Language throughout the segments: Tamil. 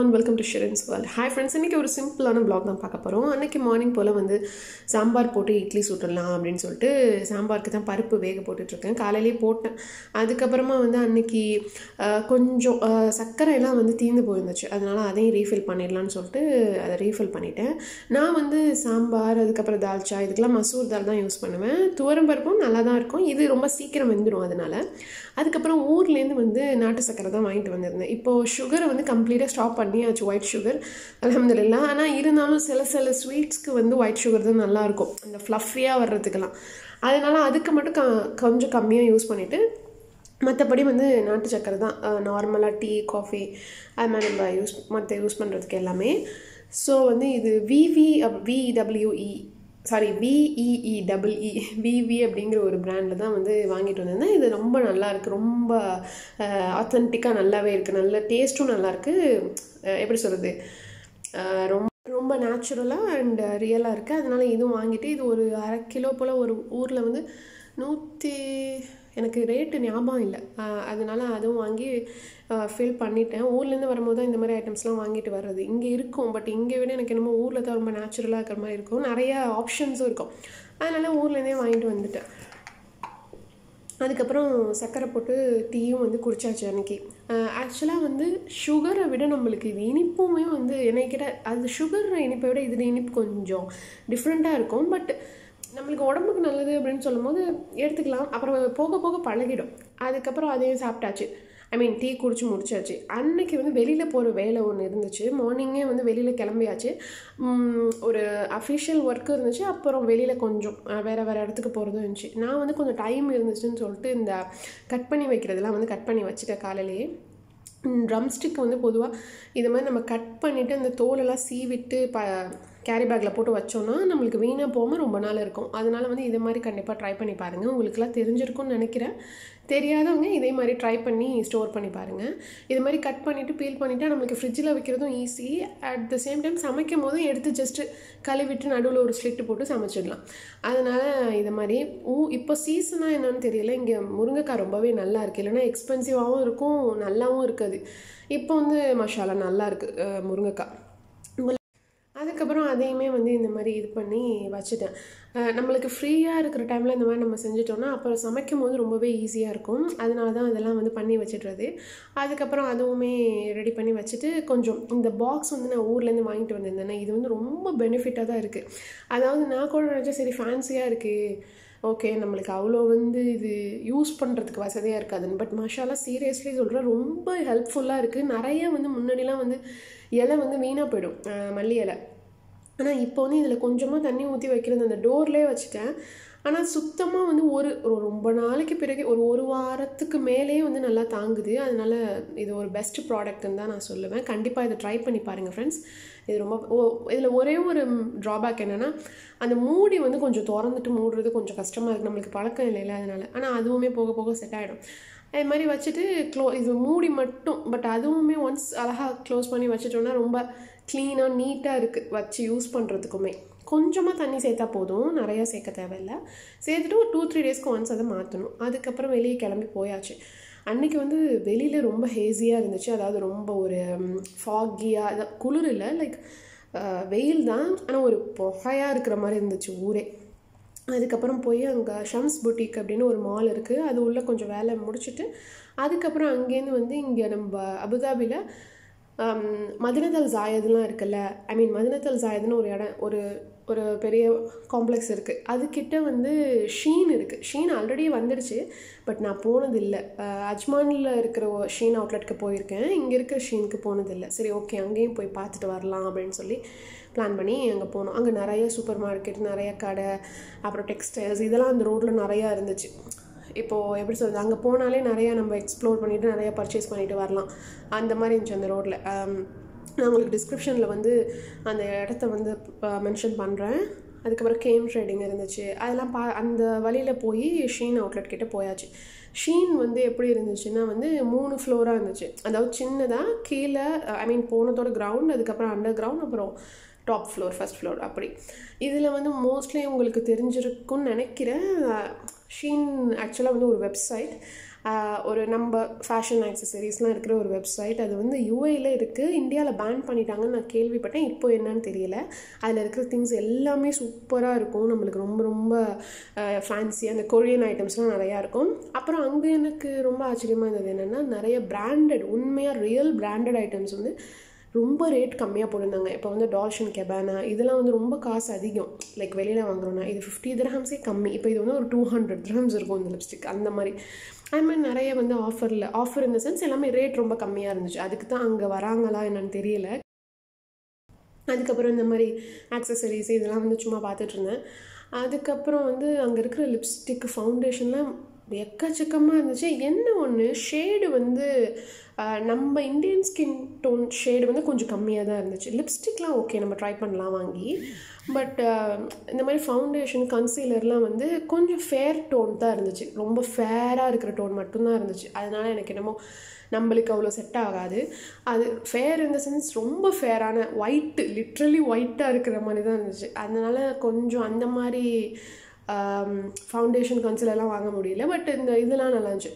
எவ்ரிவான் வெல்கம் டு ஷிரன்ஸ் வேர்ல்ட் ஹாய் ஃப்ரெண்ட்ஸ் இன்றைக்கி ஒரு சிம்பிளான ப்ளாக் தான் பார்க்க போகிறோம் அன்றைக்கி மார்னிங் போல் வந்து சாம்பார் போட்டு இட்லி சுட்டுடலாம் அப்படின்னு சொல்லிட்டு சாம்பாருக்கு தான் பருப்பு வேக போட்டுட்ருக்கேன் காலையிலேயே போட்டேன் அதுக்கப்புறமா வந்து அன்னைக்கு அஹ், கொஞ்சம் அஹ், சர்க்கரையெல்லாம் வந்து தீர்ந்து போயிருந்துச்சு அதனால் அதையும் ரீஃபில் பண்ணிடலான்னு சொல்லிட்டு அதை ரீஃபில் பண்ணிட்டேன் நான் வந்து சாம்பார் அதுக்கப்புறம் தால்ச்சா இதுக்கெல்லாம் மசூர் தால் தான் யூஸ் பண்ணுவேன் துவரம் பருப்பும் நல்லா தான் இருக்கும் இது ரொம்ப சீக்கிரம் வெந்துடும் அதனால அதுக்கப்புறம் ஊர்லேருந்து வந்து நாட்டு சர்க்கரை தான் வாங்கிட்டு வந்திருந்தேன் இப்போது சுகரை வந்து கம்ப்ளீட்டாக ஸ்டாப் பண்ணியாச்சு ஒயிட் சுகர் அலமதுல்லா ஆனால் இருந்தாலும் சில சில ஸ்வீட்ஸ்க்கு வந்து ஒயிட் சுகர் தான் நல்லாயிருக்கும் அந்த ஃப்ளஃபியாக வர்றதுக்கெல்லாம் அதனால் அதுக்கு மட்டும் க கொஞ்சம் கம்மியாக யூஸ் பண்ணிவிட்டு மற்றபடி வந்து நாட்டு சக்கரை தான் நார்மலாக டீ காஃபி அது மாதிரி நம்ம யூஸ் மற்ற யூஸ் பண்ணுறதுக்கு எல்லாமே ஸோ வந்து இது விவி விடபிள்யூஇ சாரி விஇஇ டபுள் இ விவி அப்படிங்கிற ஒரு பிராண்டில் தான் வந்து வாங்கிட்டு வந்திருந்தேன் இது ரொம்ப நல்லா இருக்குது ரொம்ப ஆத்தென்டிக்காக நல்லாவே இருக்குது நல்ல டேஸ்ட்டும் நல்லாயிருக்கு எப்படி சொல்கிறது ரொம்ப ரொம்ப நேச்சுரலாக அண்ட் ரியலாக இருக்குது அதனால் இதுவும் வாங்கிட்டு இது ஒரு அரை கிலோ போல் ஒரு ஊரில் வந்து நூற்றி எனக்கு ரேட்டு ஞாபகம் இல்லை அஹ் அதனால அதுவும் வாங்கி ஃபில் பண்ணிட்டேன் ஊர்லேருந்து வரும்போது தான் இந்த மாதிரி ஐட்டம்ஸ்லாம் வாங்கிட்டு வர்றது இங்கே இருக்கும் பட் இங்கே விட எனக்கு என்னமோ ஊரில் தான் ரொம்ப நேச்சுரலாக இருக்கிற மாதிரி இருக்கும் நிறைய ஆப்ஷன்ஸும் இருக்கும் அதனால் ஊர்லேருந்தே வாங்கிட்டு வந்துட்டேன் அதுக்கப்புறம் சர்க்கரை போட்டு டீயும் வந்து குடிச்சாச்சு அன்னைக்கு ஆக்சுவலாக வந்து சுகரை விட நம்மளுக்கு இது இனிப்புமே வந்து என்னை கிட்ட அது சுகர் இனிப்பை விட இதில் இனிப்பு கொஞ்சம் டிஃப்ரெண்ட்டாக இருக்கும் பட் நம்மளுக்கு உடம்புக்கு நல்லது அப்படின்னு சொல்லும்போது எடுத்துக்கலாம் அப்புறம் போக போக பழகிடும் அதுக்கப்புறம் அதையும் சாப்பிட்டாச்சு ஐ மீன் டீ குடிச்சு முடிச்சாச்சு அன்னைக்கு வந்து வெளியில் போகிற வேலை ஒன்று இருந்துச்சு மார்னிங்கே வந்து வெளியில் கிளம்பியாச்சு உம், ஒரு அஃபிஷியல் ஒர்க் இருந்துச்சு அப்புறம் வெளியில் கொஞ்சம் அஹ், வேறு வேறு இடத்துக்கு போகிறதும் இருந்துச்சு நான் வந்து கொஞ்சம் டைம் இருந்துச்சுன்னு சொல்லிட்டு இந்த கட் பண்ணி வைக்கிறதெல்லாம் வந்து கட் பண்ணி வச்சுட்டேன் காலையிலேயே ட்ரம் ஸ்டிக் வந்து பொதுவாக இது மாதிரி நம்ம கட் பண்ணிவிட்டு அந்த தோலெல்லாம் சீவிட்டு ப கேரி பேக்கில் போட்டு வச்சோன்னா நம்மளுக்கு வீணாக போகாமல் ரொம்ப நாள் இருக்கும் அதனால் வந்து இது மாதிரி கண்டிப்பாக ட்ரை பண்ணி பாருங்கள் உங்களுக்குலாம் தெரிஞ்சிருக்கும்னு நினைக்கிறேன் தெரியாதவங்க இதே மாதிரி ட்ரை பண்ணி ஸ்டோர் பண்ணி பாருங்கள் இது மாதிரி கட் பண்ணிவிட்டு பீல் பண்ணிவிட்டு நம்மளுக்கு ஃப்ரிட்ஜில் வைக்கிறதும் easy at the same time சமைக்கும் போதும் எடுத்து ஜஸ்ட்டு கழுவிட்டு நடுவில் ஒரு ஸ்லிட்டு போட்டு சமைச்சிடலாம் அதனால் இது மாதிரி ஊ இப்போ சீசனாக என்னன்னு தெரியல இங்கே முருங்கைக்காய் ரொம்பவே நல்லா இருக்குது இல்லைன்னா எக்ஸ்பென்சிவாகவும் இருக்கும் நல்லாவும் இருக்காது இப்போ வந்து மசாலா நல்லா இருக்குது அஹ், முருங்கைக்காய் அதுக்கப்புறம் அதையுமே வந்து இந்த மாதிரி இது பண்ணி வச்சுட்டேன் அஹ் நம்மளுக்கு ஃப்ரீயாக இருக்கிற டைமில் இந்த மாதிரி நம்ம செஞ்சுட்டோம்னா அப்புறம் சமைக்கும் போது ரொம்பவே ஈஸியாக இருக்கும் அதனால தான் அதெல்லாம் வந்து பண்ணி வச்சிடுறது அதுக்கப்புறம் அதுவுமே ரெடி பண்ணி வச்சுட்டு கொஞ்சம் இந்த பாக்ஸ் வந்து நான் ஊர்லேருந்து வாங்கிட்டு வந்திருந்தேன் இது வந்து ரொம்ப பெனிஃபிட்டாக தான் இருக்குது அதாவது நான் கூட நினச்சேன் சரி ஃபேன்சியாக இருக்குது ஓகே நம்மளுக்கு அவ்வளோ வந்து இது யூஸ் பண்ணுறதுக்கு வசதியாக இருக்காதுன்னு பட் மஷாலா சீரியஸ்லி சொல்கிறேன் ரொம்ப ஹெல்ப்ஃபுல்லாக இருக்குது நிறைய வந்து முன்னாடிலாம் வந்து இலை வந்து வீணாக போயிடும் அஹ் மல்லி இலை ஆனால் இப்போ வந்து இதில் கொஞ்சமாக தண்ணி ஊற்றி வைக்கிறது அந்த டோர்லேயே வச்சுட்டேன் ஆனால் சுத்தமாக வந்து ஒரு ஒரு ரொம்ப நாளைக்கு பிறகு ஒரு ஒரு வாரத்துக்கு மேலேயே வந்து நல்லா தாங்குது அதனால இது ஒரு பெஸ்ட் ப்ராடக்ட்னு தான் நான் சொல்லுவேன் கண்டிப்பாக இதை ட்ரை பண்ணி பாருங்கள் ஃப்ரெண்ட்ஸ் இது ரொம்ப ஓ இதில் ஒரே ஒரு ட்ராபேக் என்னென்னா அந்த மூடி வந்து கொஞ்சம் திறந்துட்டு மூடுறது கொஞ்சம் கஷ்டமாக இருக்குது நம்மளுக்கு பழக்கம் இல்லைல்ல அதனால ஆனால் அதுவுமே போக போக செட் ஆகிடும் அது மாதிரி வச்சுட்டு க்ளோ இது மூடி மட்டும் பட் அதுவுமே ஒன்ஸ் அழகாக க்ளோஸ் பண்ணி வச்சுட்டோம்னா ரொம்ப க்ளீனாக நீட்டாக இருக்குது வச்சு யூஸ் பண்ணுறதுக்குமே கொஞ்சமாக தண்ணி சேர்த்தா போதும் நிறையா சேர்க்க தேவையில்லை சேர்த்துட்டு ஒரு டூ த்ரீ டேஸ்க்கு ஒன்ஸ் அதை மாற்றணும் அதுக்கப்புறம் வெளியே கிளம்பி போயாச்சு அன்றைக்கி வந்து வெளியில் ரொம்ப ஹேஸியாக இருந்துச்சு அதாவது ரொம்ப ஒரு ஃபாகியாக அது குளிர் இல்லை லைக் வெயில் தான் ஆனால் ஒரு புகையாக இருக்கிற மாதிரி இருந்துச்சு ஊரே அதுக்கப்புறம் போய் அங்கே ஷம்ஸ் புட்டிக் அப்படின்னு ஒரு மால் இருக்குது அது உள்ளே கொஞ்சம் வேலை முடிச்சுட்டு அதுக்கப்புறம் அங்கேருந்து வந்து இங்கே நம்ம அபுதாபியில் மதினத்தல் ஜாயதுலாம் இருக்குல்ல ஐ மீன் மதினத்தல் ஜாயதுன்னு ஒரு இடம் ஒரு ஒரு பெரிய காம்ப்ளெக்ஸ் இருக்குது அதுக்கிட்ட வந்து ஷீன் இருக்குது ஷீன் ஆல்ரெடி வந்துடுச்சு பட் நான் போனது இல்லை அஜ்மானில் இருக்கிற ஒரு ஷீன் அவுட்லெட்க்கு போயிருக்கேன் இங்கே இருக்கிற ஷீனுக்கு போனதில்லை சரி ஓகே அங்கேயும் போய் பார்த்துட்டு வரலாம் அப்படின்னு சொல்லி பிளான் பண்ணி அங்கே போனோம் அங்கே நிறைய சூப்பர் மார்க்கெட் நிறைய கடை அப்புறம் டெக்ஸ்டைல்ஸ் இதெல்லாம் அந்த ரோட்டில் நிறையா இருந்துச்சு இப்போது எப்படி சொல்கிறது அங்கே போனாலே நிறையா நம்ம எக்ஸ்ப்ளோர் பண்ணிவிட்டு நிறையா பர்ச்சேஸ் பண்ணிட்டு வரலாம் அந்த மாதிரி இருந்துச்சு அந்த ரோட்டில் நான் உங்களுக்கு டிஸ்கிரிப்ஷனில் வந்து அந்த இடத்த வந்து மென்ஷன் பண்ணுறேன் அதுக்கப்புறம் கேம் ட்ரேடிங் இருந்துச்சு அதெல்லாம் பா அந்த வழியில் போய் ஷீன் அவுட்லெட் கிட்ட போயாச்சு ஷீன் வந்து எப்படி இருந்துச்சுன்னா வந்து மூணு ஃப்ளோராக இருந்துச்சு அதாவது சின்னதாக கீழே ஐ மீன் போனதோட கிரவுண்ட் அதுக்கப்புறம் அண்டர் கிரவுண்ட் அப்புறம் டாப் ஃப்ளோர் ஃபர்ஸ்ட் ஃப்ளோர் அப்படி இதில் வந்து மோஸ்ட்லி உங்களுக்கு தெரிஞ்சிருக்கும்னு நினைக்கிறேன் ஷீன் ஆக்சுவலாக வந்து ஒரு வெப்சைட் ஆஹ் ஒரு நம்ம ஃபேஷன் ஆக்சசரிஸ்லாம் இருக்கிற ஒரு வெப்சைட் அது வந்து யூஏயில் இருக்குது இந்தியாவில் பேன் பண்ணிட்டாங்கன்னு நான் கேள்விப்பட்டேன் இப்போ என்னன்னு தெரியல அதில் இருக்கிற திங்ஸ் எல்லாமே சூப்பராக இருக்கும் நம்மளுக்கு ரொம்ப ரொம்ப ஃபேன்சி அந்த கொரியன் ஐட்டம்ஸ்லாம் நிறையா இருக்கும் அப்புறம் அங்கே எனக்கு ரொம்ப ஆச்சரியமாக இருந்தது என்னென்னா நிறைய பிராண்டட் உண்மையாக ரியல் பிராண்டட் ஐட்டம்ஸ் வந்து ரொம்ப ரேட் கம்மியாக போட்டிருந்தாங்க இப்போ வந்து டால்ஷன் கெபானா இதெல்லாம் வந்து ரொம்ப காசு அதிகம் லைக் வெளியில் வாங்குறோன்னா இது ஃபிஃப்டி திரஹம்ஸே கம்மி இப்போ இது வந்து ஒரு டூ ஹண்ட்ரட் திரஹம்ஸ் இருக்கும் இந்த லிப்ஸ்டிக் அந்த மாதிரி அது மாதிரி நிறைய வந்து ஆஃபரில் ஆஃபர் இந்த சென்ஸ் எல்லாமே ரேட் ரொம்ப கம்மியாக இருந்துச்சு அதுக்கு தான் அங்கே வராங்களா என்னன்னு தெரியல அதுக்கப்புறம் இந்த மாதிரி ஆக்சசரிஸ் இதெல்லாம் வந்து சும்மா பார்த்துட்டு இருந்தேன் அதுக்கப்புறம் வந்து அங்கே இருக்கிற லிப்ஸ்டிக் ஃபவுண்டேஷன்லாம் எக்கச்சக்கமாக இருந்துச்சு என்ன ஒன்று ஷேடு வந்து ஆஹ், நம்ம இந்தியன் ஸ்கின் டோன் ஷேடு வந்து கொஞ்சம் கம்மியாக தான் இருந்துச்சு லிப்ஸ்டிக்லாம் ஓகே நம்ம ட்ரை பண்ணலாம் வாங்கி பட் இந்த மாதிரி ஃபவுண்டேஷன் கன்சீலர்லாம் வந்து கொஞ்சம் ஃபேர் டோன் தான் இருந்துச்சு ரொம்ப ஃபேராக இருக்கிற டோன் மட்டும்தான் இருந்துச்சு அதனால எனக்கு என்னமோ நம்மளுக்கு அவ்வளோ செட் ஆகாது அது ஃபேர் இந்த சென்ஸ் ரொம்ப ஃபேரான ஒயிட்டு லிட்ரலி ஒயிட்டாக இருக்கிற மாதிரி தான் இருந்துச்சு அதனால கொஞ்சம் அந்த மாதிரி ஃபவுண்டேஷன் கன்சிலர்லாம் வாங்க முடியல பட் இந்த இதெல்லாம் நல்லா இருந்துச்சு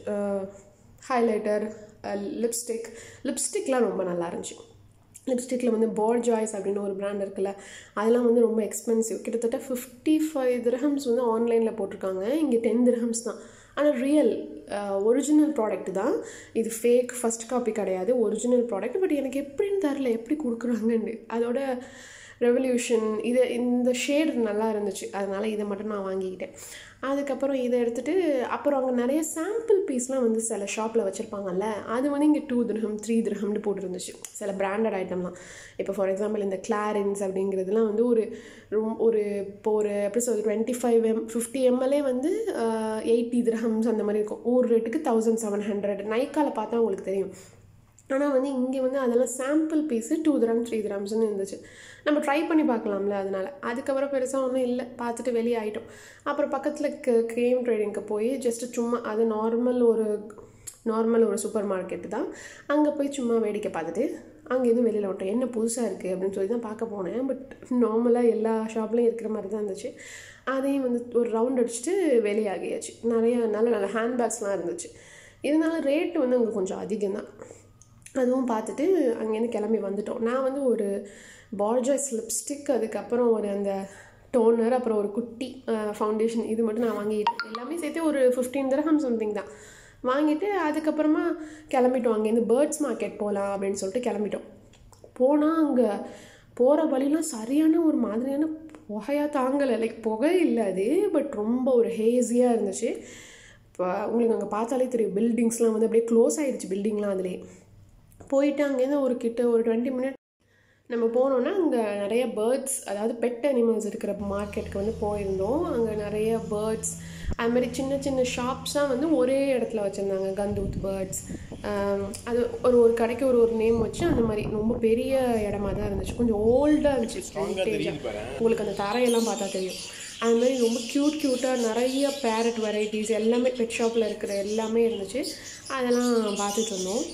ஹைலைட்டர் லிப்ஸ்டிக் லிப்ஸ்டிக்லாம் ரொம்ப நல்லா இருந்துச்சு லிப்ஸ்டிக்கில் வந்து ஜாய்ஸ் அப்படின்னு ஒரு பிராண்ட் இருக்குல்ல அதெல்லாம் வந்து ரொம்ப எக்ஸ்பென்சிவ் கிட்டத்தட்ட ஃபிஃப்டி ஃபைவ் திரஹம்ஸ் வந்து ஆன்லைனில் போட்டிருக்காங்க இங்கே டென் திரஹம்ஸ் தான் ஆனால் ரியல் ஒரிஜினல் ப்ராடக்ட் தான் இது ஃபேக் ஃபஸ்ட் காப்பி கிடையாது ஒரிஜினல் ப்ராடக்ட் பட் எனக்கு எப்படின்னு தெரில எப்படி கொடுக்குறாங்கன்னு அதோட ரெவல்யூஷன் இது இந்த ஷேடு நல்லா இருந்துச்சு அதனால் இதை மட்டும் நான் வாங்கிக்கிட்டேன் அதுக்கப்புறம் இதை எடுத்துகிட்டு அப்புறம் அங்கே நிறைய சாம்பிள் பீஸ்லாம் வந்து சில ஷாப்பில் வச்சுருப்பாங்கல்ல அது வந்து இங்கே டூ திரகம் த்ரீ திரகம்னு போட்டுருந்துச்சு சில பிராண்டட் ஐட்டம்லாம் இப்போ ஃபார் எக்ஸாம்பிள் இந்த கிளாரின்ஸ் அப்படிங்கிறதுலாம் வந்து ஒரு ரொம் ஒரு இப்போ ஒரு எப்படி சொல்றது twenty five M fifty MLA வந்து எயிட்டி திரஹம்ஸ் அந்த மாதிரி இருக்கும் ஒரு ரேட்டுக்கு தௌசண்ட் செவன் ஹண்ட்ரட் நைக்காவில் பார்த்தா உங்களுக்கு தெரியும் ஆனால் வந்து இங்கே வந்து அதெல்லாம் sample piece two gram three கிராம்ஸ்னு இருந்துச்சு நம்ம ட்ரை பண்ணி பார்க்கலாம்ல அதனால் அதுக்கப்புறம் பெருசாக ஒன்றும் இல்லை பார்த்துட்டு வெளியே ஆகிட்டோம் அப்புறம் பக்கத்தில் கேம் ட்ரேடிங்க்கு போய் ஜஸ்ட்டு சும்மா அது நார்மல் ஒரு நார்மல் ஒரு சூப்பர் மார்க்கெட்டு தான் அங்கே போய் சும்மா வேடிக்கை பார்த்துட்டு அங்கேருந்து வெளியில் விட்டோம் என்ன புதுசாக இருக்குது அப்படின்னு சொல்லி தான் பார்க்க போனேன் பட் நார்மலாக எல்லா ஷாப்லேயும் இருக்கிற மாதிரி தான் இருந்துச்சு அதையும் வந்து ஒரு ரவுண்ட் அடிச்சுட்டு வெளியாகியாச்சு நிறைய நல்ல நல்ல ஹேண்ட்பேக்ஸ்லாம் இருந்துச்சு இருந்தாலும் ரேட்டு வந்து அங்கே கொஞ்சம் அதிகம் தான் அதுவும் பார்த்துட்டு அங்கேருந்து கிளம்பி வந்துட்டோம் நான் வந்து ஒரு பால்ஜாய்ஸ் லிப்ஸ்டிக் அதுக்கப்புறம் ஒரு அந்த டோனர் அப்புறம் ஒரு குட்டி ஃபவுண்டேஷன் இது மட்டும் நான் வாங்கிட்டேன் எல்லாமே சேர்த்து ஒரு ஃபிஃப்டீன் திரகம் சம்திங் தான் வாங்கிட்டு அதுக்கப்புறமா கிளம்பிட்டோம் அங்கேருந்து பேர்ட்ஸ் மார்க்கெட் போகலாம் அப்படின்னு சொல்லிட்டு கிளம்பிட்டோம் போனால் அங்கே போகிற வழிலாம் சரியான ஒரு மாதிரியான புகையாக தாங்கலை லைக் புகை இல்லை அது பட் ரொம்ப ஒரு ஹேஸியாக இருந்துச்சு இப்போ உங்களுக்கு அங்கே பார்த்தாலே தெரியும் பில்டிங்ஸ்லாம் வந்து அப்படியே க்ளோஸ் ஆகிடுச்சு பில்டிங்லாம் அதிலே போயிட்டு அங்கேருந்து ஒரு கிட்ட ஒரு டுவெண்ட்டி மினிட் நம்ம போனோன்னா அங்கே நிறைய பேர்ட்ஸ் அதாவது பெட் அனிமல்ஸ் இருக்கிற மார்க்கெட்டுக்கு வந்து போயிருந்தோம் அங்கே நிறைய பேர்ட்ஸ் அது மாதிரி சின்ன சின்ன ஷாப்ஸாக வந்து ஒரே இடத்துல வச்சுருந்தாங்க கந்தூத் பேர்ட்ஸ் அது ஒரு ஒரு கடைக்கு ஒரு ஒரு நேம் வச்சு அந்த மாதிரி ரொம்ப பெரிய இடமா தான் இருந்துச்சு கொஞ்சம் ஓல்டாக இருந்துச்சு vintage-ஆ. உங்களுக்கு அந்த தரையெல்லாம் பார்த்தா தெரியும் அது மாதிரி ரொம்ப க்யூட் க்யூட்டாக நிறைய பேரட் வெரைட்டிஸ் எல்லாமே பெட் ஷாப்பில் இருக்கிற எல்லாமே இருந்துச்சு அதெல்லாம் பார்த்துட்டு இருந்தோம்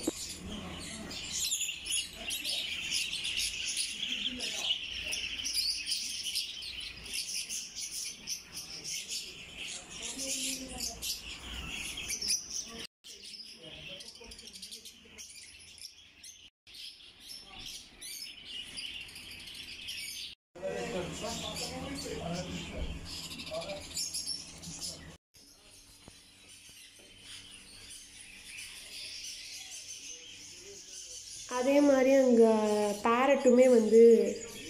அதே மாதிரி அங்கே பேரட்டுமே வந்து